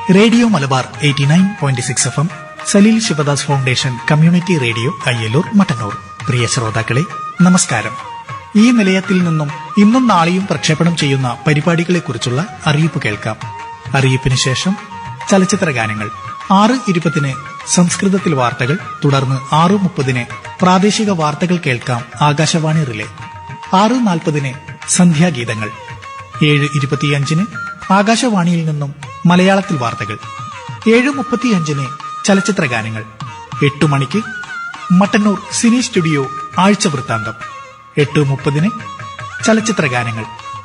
radio Malabar eighty nine point six F M Saleel Shivdas foundation community radio Ayyalur Mattannur പ്രിയ ശ്രോതാക്കളെ നമസ്കാരം ഈ നിലയത്തിൽ നിന്നും ഇന്നും നാളെയും പ്രക്ഷേപണം ചെയ്യുന്ന പരിപാടികളെക്കുറിച്ചുള്ള അറിയിപ്പ് കേൾക്കാം അറിയിപ്പിന് ശേഷം ചലച്ചിത്ര ഗാനങ്ങൾ ആറ് ഇരുപതിന് സംസ്കൃതത്തിൽ വാർത്തകൾ തുടർന്ന് ആറ് മുപ്പതിന് പ്രാദേശിക വാർത്തകൾ കേൾക്കാം ആകാശവാണി റിലേ ആറ് നാൽപ്പതിന് സന്ധ്യാഗീതങ്ങൾ ഏഴ് ഇരുപത്തിയഞ്ചിന് ആകാശവാണിയിൽ നിന്നും മലയാളത്തിൽ വാർത്തകൾ ഏഴ് മുപ്പത്തിയഞ്ചിന് ചലച്ചിത്ര ഗാനങ്ങൾ എട്ടു മണിക്ക് മട്ടന്നൂർ സിനി സ്റ്റുഡിയോ ആഴ്ച വൃത്താന്തം എട്ട് മുപ്പതിന് ചലച്ചിത്ര ഗാനങ്ങൾ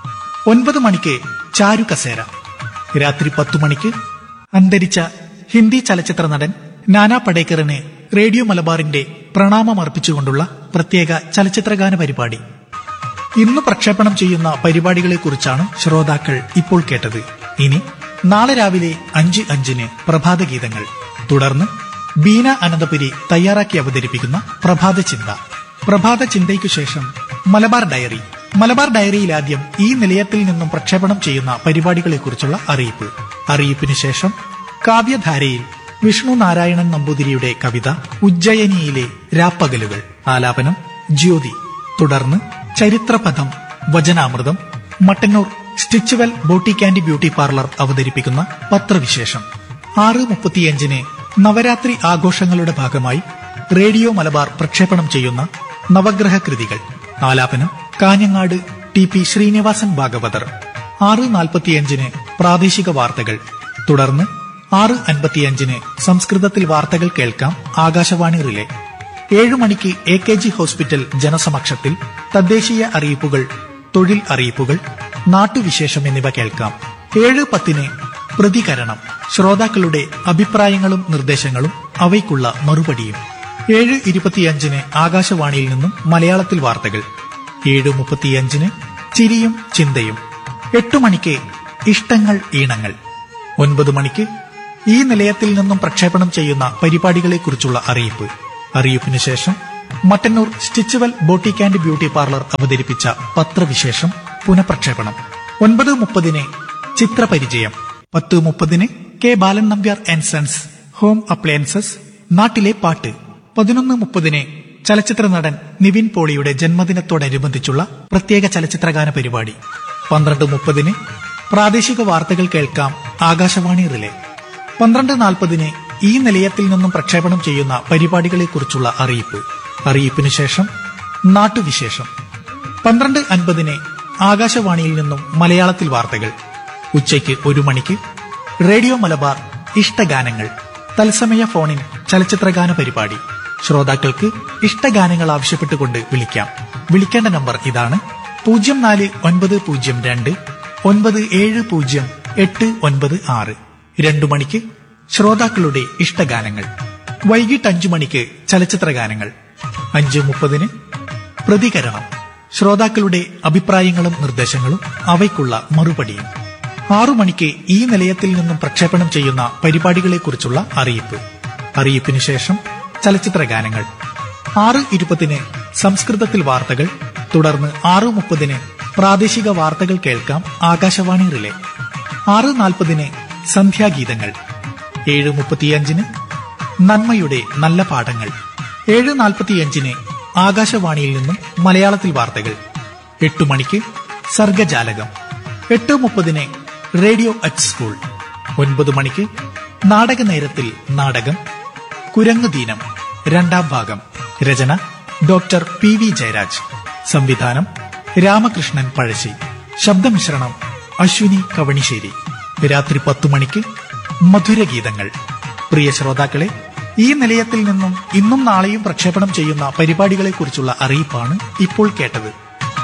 ഒൻപത് മണിക്ക് ചാരു കസേര രാത്രി പത്തു മണിക്ക് അന്തരിച്ച ഹിന്ദി ചലച്ചിത്ര നടൻ നാനാ പടേക്കറിന് റേഡിയോ മലബാറിന്റെ പ്രണാമം അർപ്പിച്ചുകൊണ്ടുള്ള പ്രത്യേക ചലച്ചിത്രഗാന പരിപാടി ഇന്ന് പ്രക്ഷേപണം ചെയ്യുന്ന പരിപാടികളെക്കുറിച്ചാണ് ശ്രോതാക്കൾ ഇപ്പോൾ കേട്ടത് ഇനി നാളെ രാവിലെ അഞ്ച് അഞ്ചിന് പ്രഭാത ഗീതങ്ങൾ തുടർന്ന് ബീന അനന്തപുരി തയ്യാറാക്കി അവതരിപ്പിക്കുന്ന പ്രഭാത ചിന്ത പ്രഭാത ചിന്തയ്ക്കു ശേഷം മലബാർ ഡയറി മലബാർ ഡയറിയിൽ ആദ്യം ഈ നിലയത്തിൽ നിന്നും പ്രക്ഷേപണം ചെയ്യുന്ന പരിപാടികളെക്കുറിച്ചുള്ള അറിയിപ്പ് അറിയിപ്പിന് ശേഷം കാവ്യധാരയിൽ വിഷ്ണു നാരായണൻ നമ്പൂതിരിയുടെ കവിത ഉജ്ജയിനിയിലെ രാപ്പകലുകൾ ആലാപനം ജ്യോതി തുടർന്ന് ചരിത്രപഥം വചനാമൃതം Mattannur Stitchual boutique and beauty parlour അവതരിപ്പിക്കുന്ന പത്രവിശേഷം ആറ് മുപ്പത്തിയഞ്ചിന് നവരാത്രി ആഘോഷങ്ങളുടെ ഭാഗമായി റേഡിയോ മലബാർ പ്രക്ഷേപണം ചെയ്യുന്ന നവഗ്രഹ കൃതികൾ ആലാപനം കാഞ്ഞങ്ങാട് ടി പി ശ്രീനിവാസൻ ഭാഗവതർ ആറ് നാൽപ്പത്തിയഞ്ചിന് പ്രാദേശിക വാർത്തകൾ തുടർന്ന് ആറ് അൻപത്തിയഞ്ചിന് സംസ്കൃതത്തിൽ വാർത്തകൾ കേൾക്കാം ആകാശവാണി റിലേ ഏഴു മണിക്ക് എ കെ ജി ഹോസ്പിറ്റൽ ജനസമക്ഷത്തിൽ തദ്ദേശീയ അറിയിപ്പുകൾ തൊഴിൽ അറിയിപ്പുകൾ നാട്ടുവിശേഷം എന്നിവ കേൾക്കാം ഏഴ് പത്തിന് പ്രതികരണം ശ്രോതാക്കളുടെ അഭിപ്രായങ്ങളും നിർദ്ദേശങ്ങളും അവയ്ക്കുള്ള മറുപടിയും ഏഴ് ഇരുപത്തിയഞ്ചിന് ആകാശവാണിയിൽ നിന്നും മലയാളത്തിൽ വാർത്തകൾ ഏഴ് മുപ്പത്തിയഞ്ചിന് ചിരിയും ചിന്തയും എട്ടു മണിക്ക് ഇഷ്ടങ്ങൾ ഈണങ്ങൾ ഒൻപത് മണിക്ക് ഈ നിലയത്തിൽ നിന്നും പ്രക്ഷേപണം ചെയ്യുന്ന പരിപാടികളെക്കുറിച്ചുള്ള അറിയിപ്പ് അറിയിപ്പിന് ശേഷം Mattannur Stitchual boutique and beauty parlour അവതരിപ്പിച്ച പത്രവിശേഷം പുനഃപ്രക്ഷേപണം ഒൻപത് മുപ്പതിന് ചിത്രപരിചയം പത്ത് മുപ്പതിന് K Balan Nambiar and sons home appliances നാട്ടിലെ പാട്ട് പതിനൊന്ന് മുപ്പതിന് ചലച്ചിത്ര നടൻ നിവിൻ പോളിയുടെ ജന്മദിനത്തോടനുബന്ധിച്ചുള്ള പ്രത്യേക ചലച്ചിത്രഗാന പരിപാടി പന്ത്രണ്ട് മുപ്പതിന് പ്രാദേശിക വാർത്തകൾ കേൾക്കാം ആകാശവാണി റിലേ പന്ത്രണ്ട് നാൽപ്പതിന് ഈ നിലയത്തിൽ നിന്നും പ്രക്ഷേപണം ചെയ്യുന്ന പരിപാടികളെക്കുറിച്ചുള്ള അറിയിപ്പ് അറിയിപ്പിന് ശേഷം നാട്ടുവിശേഷം പന്ത്രണ്ട് അൻപതിന് ആകാശവാണിയിൽ നിന്നും മലയാളത്തിൽ വാർത്തകൾ ഉച്ചയ്ക്ക് ഒരു മണിക്ക് റേഡിയോ മലബാർ ഇഷ്ടഗാനങ്ങൾ തത്സമയ ഫോണിൻ ചലച്ചിത്രഗാന പരിപാടി ശ്രോതാക്കൾക്ക് ഇഷ്ടഗാനങ്ങൾ ആവശ്യപ്പെട്ടുകൊണ്ട് വിളിക്കാം വിളിക്കേണ്ട നമ്പർ ഇതാണ് പൂജ്യം നാല് ഒൻപത് പൂജ്യം രണ്ട് ഒൻപത് ഏഴ് പൂജ്യം എട്ട് ഒൻപത് ആറ് രണ്ടു മണിക്ക് ശ്രോതാക്കളുടെ ഇഷ്ടഗാനങ്ങൾ വൈകിട്ട് അഞ്ചു മണിക്ക് ചലച്ചിത്ര ഗാനങ്ങൾ അഞ്ച് മുപ്പതിന് പ്രതികരണം ശ്രോതാക്കളുടെ അഭിപ്രായങ്ങളും നിർദ്ദേശങ്ങളും അവയ്ക്കുള്ള മറുപടിയും ആറു മണിക്ക് ഈ നിലയത്തിൽ നിന്നും പ്രക്ഷേപണം ചെയ്യുന്ന പരിപാടികളെക്കുറിച്ചുള്ള അറിയിപ്പ് അറിയിപ്പിന് ശേഷം ചലച്ചിത്ര ഗാനങ്ങൾ ആറ് ഇരുപതിന് സംസ്കൃതത്തിൽ വാർത്തകൾ തുടർന്ന് ആറ് മുപ്പതിന് പ്രാദേശിക വാർത്തകൾ കേൾക്കാം ആകാശവാണി റിലേ ആറ് നാൽപ്പതിന് സന്ധ്യാഗീതങ്ങൾ ഏഴ് മുപ്പത്തിയഞ്ചിന് നന്മയുടെ നല്ല പാഠങ്ങൾ ഏഴ് നാൽപ്പത്തിയഞ്ചിന് ആകാശവാണിയിൽ നിന്നും മലയാളത്തിൽ വാർത്തകൾ എട്ടു മണിക്ക് സർഗജാലകം എട്ട് മുപ്പതിന് റേഡിയോ അറ്റ് സ്കൂൾ ഒൻപത് മണിക്ക് നാടക നേരത്തിൽ നാടകം കുരങ്ങുദീനം രണ്ടാം ഭാഗം രചന ഡോക്ടർ പി വി ജയരാജ് സംവിധാനം രാമകൃഷ്ണൻ പഴശ്ശി ശബ്ദമിശ്രണം അശ്വിനി കവണിശ്ശേരി രാത്രി പത്തു മണിക്ക് മധുരഗീതങ്ങൾ പ്രിയ ശ്രോതാക്കളെ ഈ നിലയത്തിൽ നിന്നും ഇന്നും നാളെയും പ്രക്ഷേപണം ചെയ്യുന്ന പരിപാടികളെക്കുറിച്ചുള്ള അറിയിപ്പാണ് ഇപ്പോൾ കേട്ടത്